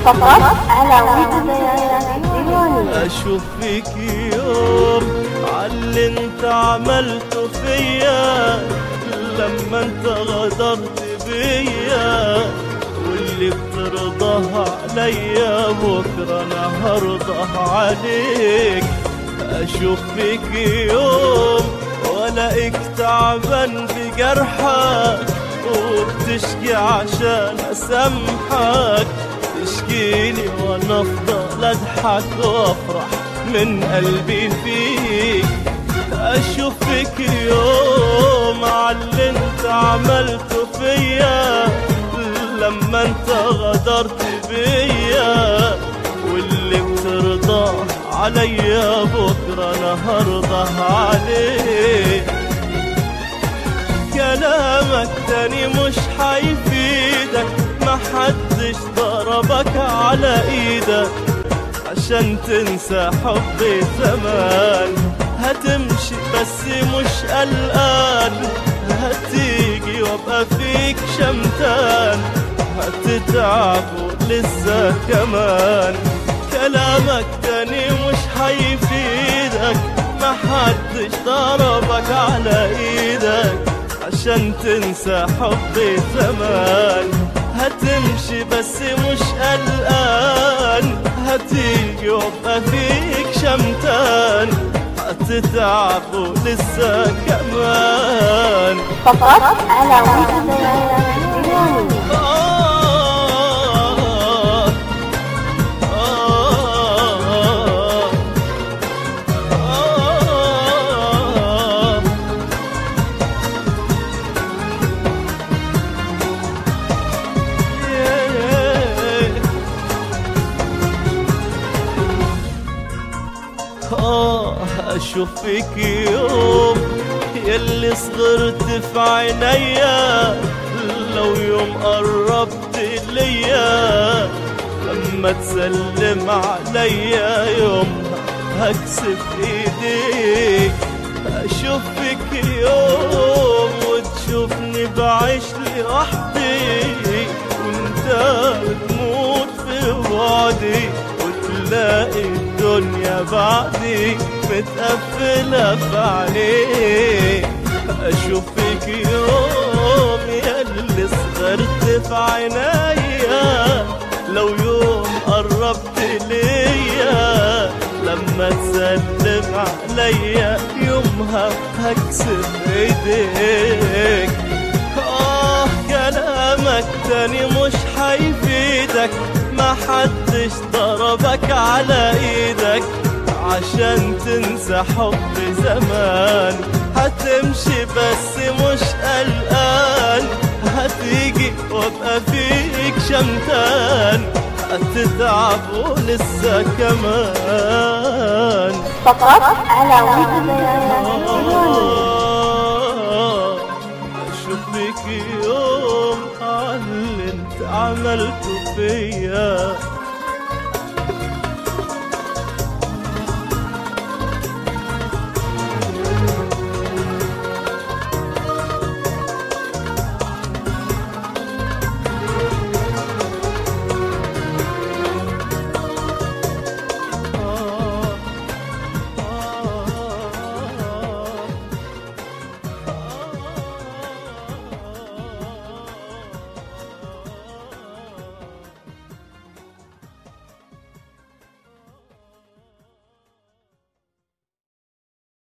فقط على ود بيانات الديوانية اشوف فيك يوم عاللي انت عملته فيا لما انت غدرت بيا واللي بترضاه عليا بكره انا هرضى عليك اشوف فيك يوم والاقيك تعبان بجرحك وبتشكي عشان اسامحك تشكيلي وانا افضل اضحك وافرح من قلبي فيك اشوف فيك يوم عاللي انت عملته فيا لما انت غدرت بيا واللي بترضاه عليا بكره انا هرضى عليك كلامك تاني مش حيفيدك ما حدش ضربك على ايدك عشان تنسى حب زمان هتمشي بس مش قلقان هتيجي وابقى فيك شمتان هتتعب ولسه كمان كلامك تاني مش حيفيدك ما حدش ضربك على ايدك عشان تنسى حب زمان هتمشي بس مش قلقان هتيجي وابقى فيك شمتان هتتعب ولسه كمان فقط على ود بيانات الديوانية آه آه آه آه أشوف فيك يوم يلي صغرت في عينيا لو يوم قربت ليا لما تسلم عليا يوم هكسب ايديك اشوف فيك يوم وتشوفني بعيش لوحدي وانت بتموت في بعدي وتلاقي الدنيا بعدي متقفلة في عينيك اشوف فيك يوم يلي صغرت في عينيا لو يوم قربت ليا لما تسلم عليا يومها هكسب ايديك آه كلامك تاني مش حيفيدك ما حدش ضربك على ايدك عشان تنسى حب زمان هتمشي بس مش قلقان هتيجي وابقى فيك شمتان هتتعب ولسه كمان فقط على ود بيانات الديوانية اشوف فيك يوم على اللي انت عملته فيا